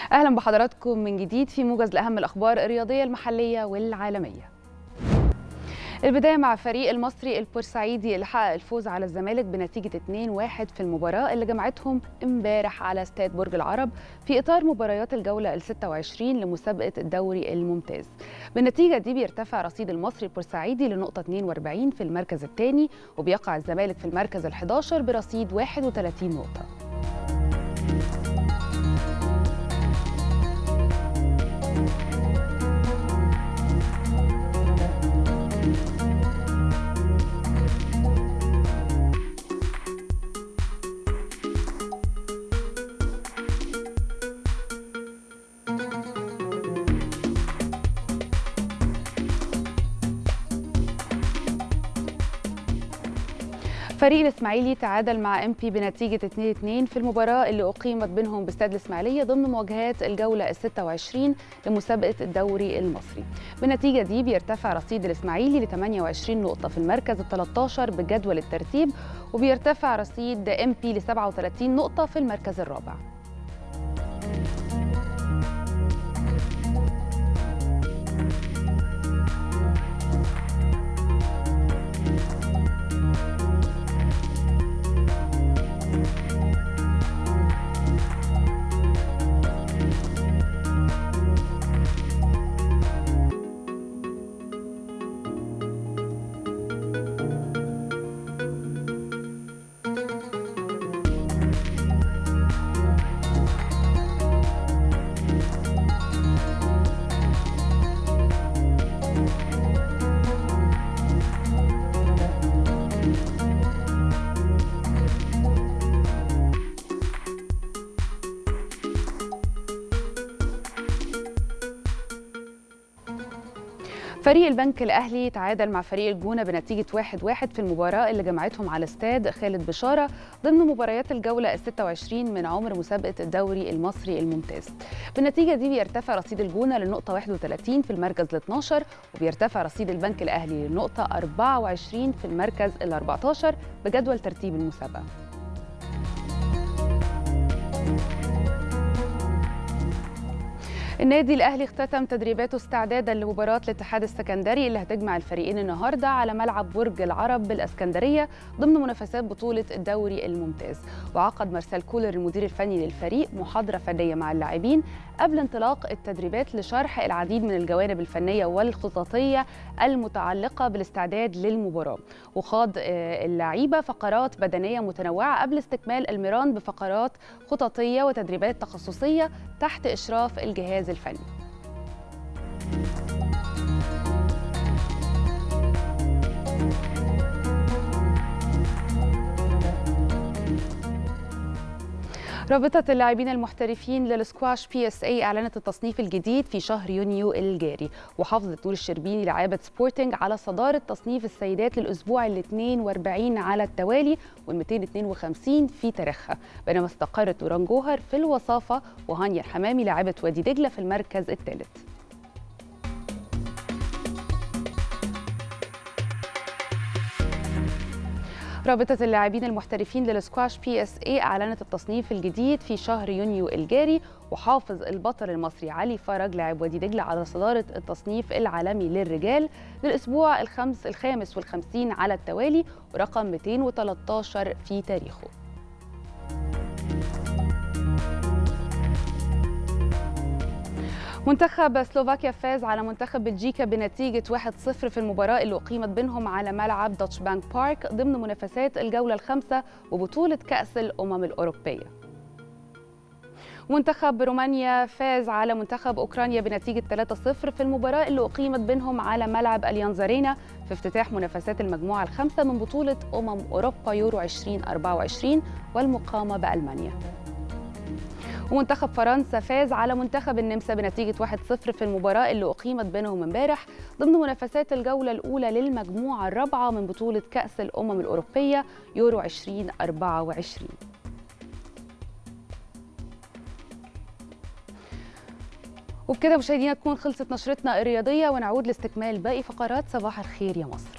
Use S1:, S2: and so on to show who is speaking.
S1: اهلا بحضراتكم من جديد في موجز لاهم الاخبار الرياضيه المحليه والعالميه البداية مع فريق المصري البورسعيدي اللي حقق الفوز على الزمالك بنتيجة 2-1 في المباراة اللي جمعتهم امبارح على استاد برج العرب في إطار مباريات الجولة ال 26 لمسابقة الدوري الممتاز. بالنتيجة دي بيرتفع رصيد المصري البورسعيدي لنقطة 42 في المركز الثاني وبيقع الزمالك في المركز ال 11 برصيد 31 نقطة. فريق الاسماعيلي تعادل مع ام بي بنتيجه 2-2 في المباراه اللي اقيمت بينهم باستاد الاسماعيليه ضمن مواجهات الجوله ال 26 لمسابقه الدوري المصري. بالنتيجه دي بيرتفع رصيد الاسماعيلي ل 28 نقطه في المركز ال 13 بجدول الترتيب وبيرتفع رصيد ام بي ل 37 نقطه في المركز الرابع. فريق البنك الاهلي تعادل مع فريق الجونه بنتيجه 1-1 في المباراه اللي جمعتهم على استاد خالد بشاره ضمن مباريات الجوله ال 26 من عمر مسابقه الدوري المصري الممتاز. بالنتيجه دي بيرتفع رصيد الجونه لنقطه 31 في المركز ال 12 وبيرتفع رصيد البنك الاهلي لنقطه 24 في المركز ال 14 بجدول ترتيب المسابقه. النادي الاهلي اختتم تدريباته استعدادا لمباراه الاتحاد السكندري اللي هتجمع الفريقين النهارده على ملعب برج العرب بالاسكندريه ضمن منافسات بطوله الدوري الممتاز وعقد مارسيل كولر المدير الفني للفريق محاضره فنيه مع اللاعبين قبل انطلاق التدريبات لشرح العديد من الجوانب الفنيه والخططيه المتعلقه بالاستعداد للمباراه وخاض اللعيبه فقرات بدنيه متنوعه قبل استكمال المران بفقرات خططيه وتدريبات تخصصيه تحت اشراف الجهاز الفني رابطة اللاعبين المحترفين للسكواش بي اس اي اعلنت التصنيف الجديد في شهر يونيو الجاري وحافظت نور الشربيني لاعبة سبورتنج على صدارة تصنيف السيدات للاسبوع ال 42 على التوالي وال 252 في تاريخها بينما استقرت نوران جوهر في الوصافة وهانيا الحمامي لاعبة وادي دجلة في المركز الثالث رابطة اللاعبين المحترفين للسكواش بي اس اي اعلنت التصنيف الجديد في شهر يونيو الجاري وحافظ البطل المصري علي فرج لاعب وادي دجله على صدارة التصنيف العالمي للرجال للاسبوع الخمس الخامس والخمسين على التوالي ورقم 213 في تاريخه. منتخب سلوفاكيا فاز على منتخب بلجيكا بنتيجة 1-0 في المباراة اللي أقيمت بينهم على ملعب دوتش بانك بارك ضمن منافسات الجولة الخامسة وبطولة كأس الأمم الأوروبية. منتخب رومانيا فاز على منتخب أوكرانيا بنتيجة 3-0 في المباراة اللي أقيمت بينهم على ملعب أليانز أرينا في افتتاح منافسات المجموعة الخامسة من بطولة أمم أوروبا يورو 2024 والمقامة بألمانيا. ومنتخب فرنسا فاز على منتخب النمسا بنتيجة 1-0 في المباراة اللي أقيمت بينهم امبارح ضمن منافسات الجولة الأولى للمجموعة الرابعة من بطولة كأس الأمم الأوروبية يورو 2024 وبكده مشاهدينا تكون خلصت نشرتنا الرياضية ونعود لاستكمال باقي فقرات صباح الخير يا مصر